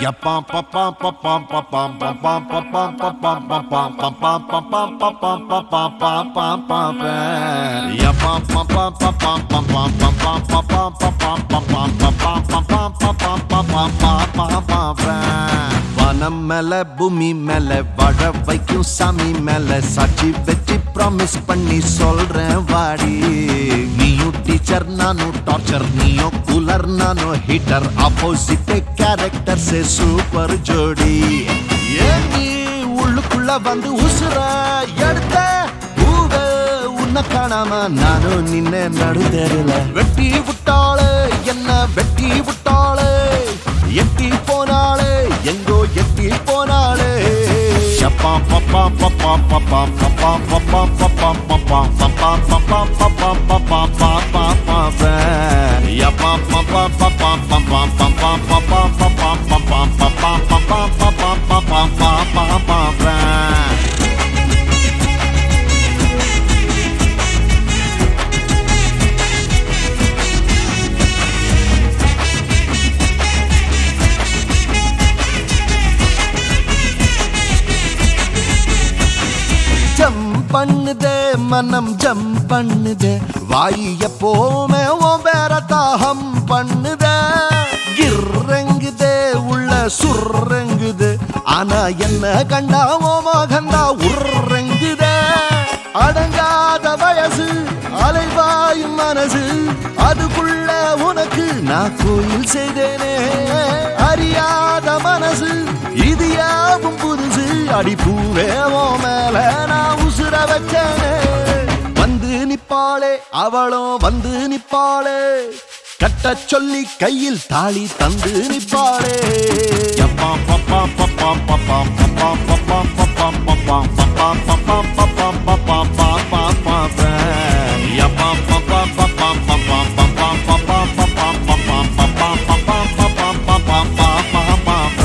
வனம் மேல பூமி மேல வாழ வைக்கும் சாமி மேல சாட்சி வச்சு ப்ராமிஸ் பண்ணி சொல்றேன் வாடி நீயும் டீச்சர் நானும் டார்ச்சர் நீயும் கூலர் நானும் ஹீட்டர் ஆப்போசிட் கேரக்டர் சே சூப்பர் ஜோடி ஏன் நீ உள்ளுக்குள்ள வந்து உசுர எடுத்த பூவ உன்னை காணாம நானும் நின்ன நடுதருல வெட்டி விட்டாளே என்ன வெட்டி விட்டாளே எட்டி போனாளே எங்கோ எட்டி போனாளே யப்பா பப்பா பப்பா பப்பா பப்பா பப்பா பப்பா பப்பா பப்பா பப்பா பப்பா பப்பா பப்பா பப்பா யப்பா பப்பா பப்பா பப்பா பப்பா பப்பா பப்பா பப்பா பப்பா பப்பா பப்பா பப்பா பப்பா பப்பா ஜம் பண்ணுதே மனம் ஜம் பண்ணுதே வாய் எப்போவுமே உன் பேர தாகம் பண்ணுதே கிர்ரெங்குதே உள்ள சுர்ரெங்குது ஆனா என்ன கண்டா ஓ மகந்தா உர்ரெங்குதே அடங்காத வயசு அலைவாயும் மனசு அதுக்குள்ள உனக்கு நான் கோயில் செய்தேனே அறியாத மனசு இது யாவும் புதுசு அடிப்பூவே ஓ மேல நான் உசுர வச்சேனே வந்து நிப்பாளே அவளும் வந்து நிப்பாளே கட்ட சொல்லி கையில் தாலி தந்து நிப்பாளே யப்பா பப்பா பப்பா பப்பா பப்பா பப்பா பப்பா பப்பா பப்பா பப்பா பப்பா பப்பா பப்பா பப்பா யப்பா பப்பா பப்பா பப்பா பப்பா பப்பா பப்பா பப்பா பப்பா பப்பா பப்பா பப்பா பப்பா பப்பா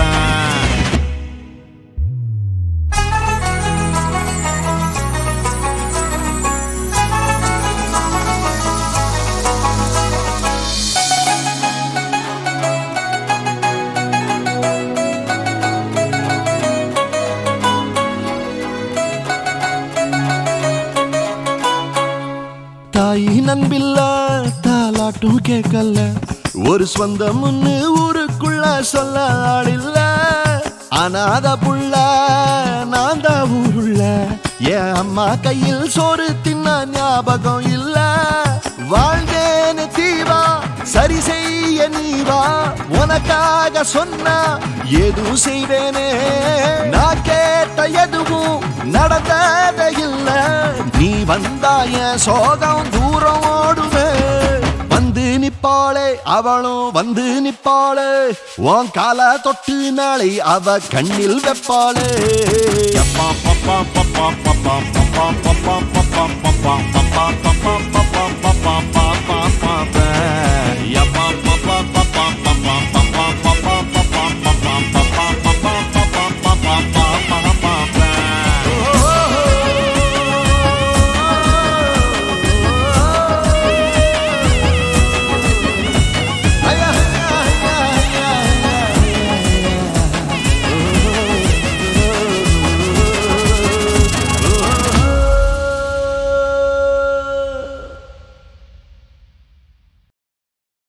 தாய் நண்பில்ல தாலாட்டும் கேட்கல ஒரு சொந்தம்னு ஊருக்குள்ள சொல்ல ஆளில்ல அனாத புள்ள நான் தான் ஊருள்ள என் அம்மா கையில் சோறு தின்ன ஞாபகம் இல்ல வாழ்ந்தேன்னு தீவா சரி செய்ய நீவா உனக்காக சொன்னா எதுவும் செய்வேனே நான் கேட்ட எதுவும் நடந்ததே இல்ல நீ வந்தாய சோகம் தூரம் ஓடுவே வந்து நிப்பாளே அவளும் வந்து நிப்பாளே உன் கால தொட்டு நாளை அவ கண்ணில் வெப்பாளே யப்பா பப்பா பப்பா பப்பா பப்பா பப்பா பப்பா பப்பா பப்பா பப்பா பப்பா பப்பா